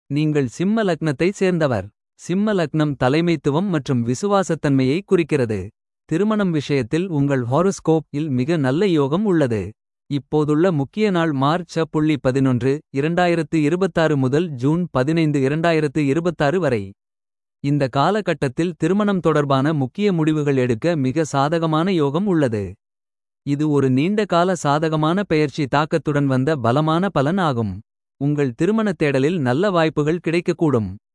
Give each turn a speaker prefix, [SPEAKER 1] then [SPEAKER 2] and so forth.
[SPEAKER 1] நீங்கள் சிம்ம லக்னத்தை சேர்ந்தவர். சிம்ம லக்னம் தலைமைத்துவம் மற்றும் விசுவாசத்தன்மையை குறிக்கிறது. திருமணம் விஷயத்தில் உங்கள் ஹாரோஸ்கோப் இல் மிக நல்ல யோகம் உள்ளது. இப்போதுள்ள முக்கிய நாள் மார்ச் புள்ளி பதினொன்று 2026 முதல் ஜூன் 15 2026 வரை. இந்த காலகட்டத்தில் திருமணம் தொடர்பான முக்கிய முடிவுகள் எடுக்க மிக சாதகமான யோகம் உள்ளது. இது ஒரு நீண்ட கால சாதகமான பெயர்ச்சி தாக்கத்துடன் வந்த பலமான பலன் ஆகும். உங்கள் திருமணத் தேடலில் நல்ல வாய்ப்புகள் கிடைக்கக்கூடும்.